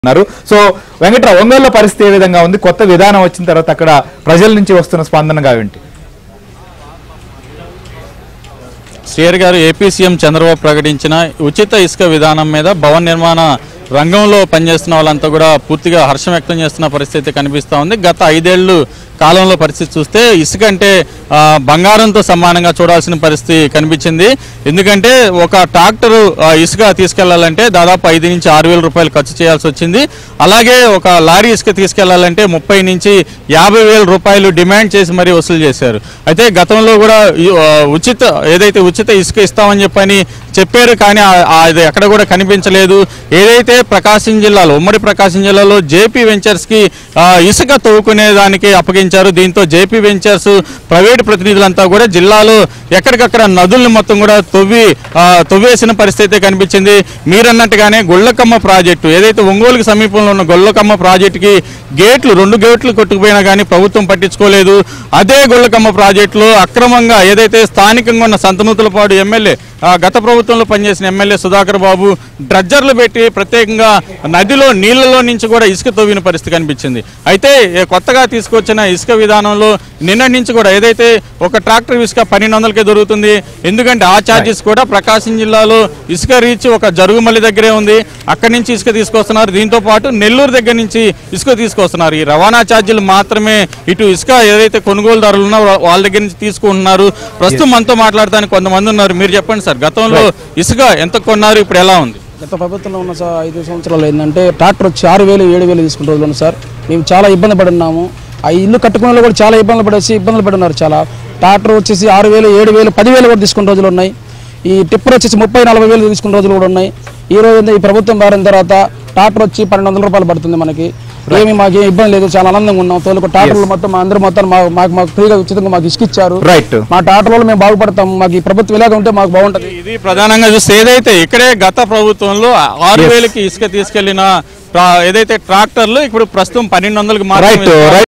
ఉన్నారు సో వెంకట్రావు ఒంగోలులో పరిస్థితి ఏ విధంగా ఉంది కొత్త విధానం వచ్చిన తర్వాత అక్కడ ప్రజల నుంచి వస్తున్న స్పందనగా ఏంటి శ్రీహరి గారు ఏపీ సీఎం చంద్రబాబు ప్రకటించిన ఉచిత ఇసుక విధానం మీద భవన నిర్మాణ రంగంలో పనిచేస్తున్న వాళ్ళంతా కూడా పూర్తిగా హర్షం వ్యక్తం చేస్తున్న పరిస్థితి కనిపిస్తూ ఉంది గత ఐదేళ్లు కాలంలో పరిస్థితి చూస్తే ఇసుక అంటే ఆ, బంగారంతో సమానంగా చూడాల్సిన పరిస్థితి కనిపించింది ఎందుకంటే ఒక ట్రాక్టర్ ఇసుక తీసుకెళ్లాలంటే దాదాపు ఐదు నుంచి ఆరు వేల రూపాయలు ఖర్చు చేయాల్సి వచ్చింది అలాగే ఒక లారీ ఇసుక తీసుకెళ్లాలంటే ముప్పై నుంచి యాభై వేల రూపాయలు డిమాండ్ చేసి మరీ వసూలు చేశారు అయితే గతంలో కూడా ఈ, ఆ, ఉచిత ఏదైతే ఉచిత ఇసుక ఇస్తామని చెప్పని చెప్పారు కానీ ఆ- ఆ అది ఎక్కడ కూడా కనిపించలేదు ఏదైతే ప్రకాశం జిల్లాలో ఉమ్మడి ప్రకాశం జిల్లాలో జేపీ వెంచర్స్ కి ఆ, ఇసుక తవ్వుకునే దానికి అప్పగించారు దీంతో జేపీ వెంచర్స్ ప్రైవేట్ ప్రతినిధులంతా కూడా జిల్లాలో ఎక్కడికక్కడ నదుల్ని మొత్తం కూడా తవ్వి ఆ, తవ్వేసిన పరిస్థితి అయితే కనిపించింది మీరన్నట్టుగానే గొల్లకమ్మ ప్రాజెక్టు ఏదైతే ఒంగోలుకి సమీపంలో ఉన్న గొల్లకమ్మ ప్రాజెక్టుకి గేట్లు రెండు గేట్లు కొట్టుకుపోయినా కానీ ప్రభుత్వం పట్టించుకోలేదు అదే గొల్లకమ్మ ప్రాజెక్టులో అక్రమంగా ఏదైతే స్థానికంగా ఉన్న సంతనూతులపాడు ఎమ్మెల్యే ఆ, గత ప్రభుత్వంలో పనిచేసిన ఎమ్మెల్యే సుధాకర్ బాబు డ్రడ్జర్లు పెట్టి ప్రత్యేకంగా నదిలో నీళ్లలో నుంచి కూడా ఇసుక తవ్విన పరిస్థితి కనిపించింది అయితే ఏ కొత్తగా తీసుకొచ్చిన ఇసుక విధానంలో నిన్న నుంచి కూడా ఏదైతే ఒక ట్రాక్టర్ ఇసుక పన్నెండు వందలకే దొరుకుతుంది ఎందుకంటే ఆ ఛార్జెస్ కూడా ప్రకాశం జిల్లాలో ఇసుక రీచ్ ఒక జరుగుమల్లి దగ్గరే ఉంది అక్కడి నుంచి ఇసుక తీసుకొస్తున్నారు దీంతో పాటు నెల్లూరు దగ్గర నుంచి ఇసుక తీసుకొస్తున్నారు ఈ రవాణా ఛార్జీలు మాత్రమే ఇటు ఇసుక ఏదైతే కొనుగోలుదారులు ఉన్నారో వా- వాళ్ళ దగ్గర నుంచి తీసుకుంటున్నారు ప్రస్తుతం మనతో మాట్లాడడానికి కొంతమంది ఉన్నారు మీరు చెప్పండి సార్ గతంలో ఇసుక ఎంత కొన్నారు ఇప్పుడు ఎలా ఉంది గత ప్రభుత్వంలో ఉన్న సార్ ఐదు సంవత్సరాలు ఏంటంటే ట్రాక్టర్ వచ్చి ఆరు వేలు ఏడు వేలు తీసుకున్న రోజులు ఉన్నాయి సార్ మేము చాలా ఇబ్బంది పడి ఉన్నాము ఆ ఇల్లు కట్టుకునే వాళ్ళు కూడా చాలా ఇబ్బందులు పడేసి ఇబ్బందులు పడి ఉన్నారు చాలా ట్రాక్టర్ వచ్చేసి ఆరు వేలు ఏడు వేలు పదివేలు కూడా తీసుకున్న రోజులు ఉన్నాయి ఈ టిప్పర్ వచ్చేసి ముప్పై నలభై వేలు తీసుకున్న రోజులు కూడా ఉన్నాయి ఈ రోజు ఏందో ఈ ప్రభుత్వం మారిన తర్వాత ట్రాక్టర్ వచ్చి పన్నెండు వందల రూపాయలు పడుతుంది మనకి ఏమి మాకు ఏం ఇబ్బంది లేదు చాలా ఆనందంగా ఉన్నాం తోలుకు ట్రాక్టర్లు మొత్తం మా అందరూ మొత్తం మా- మాకు మాకు ఫ్రీగా ఉచితంగా మాకు ఇసుకిచ్చారు రైట్ మా ట్రాక్టర్ వల్ల మేము బాగుపడతాం మాకు ఈ ప్రభుత్వం ఇలాగ ఉంటే మాకు బాగుంటుంది ఇది ప్రధానంగా చూస్తే ఏదైతే ఇక్కడే గత ప్రభుత్వంలో ఆరు వేలకి ఇసుక తీసుకెళ్లిన ట్రా- ఏదైతే ట్రాక్టర్లు ఇప్పుడు ప్రస్తుతం పన్నెండు వందలకి రైట్ మాత్రమే రైట్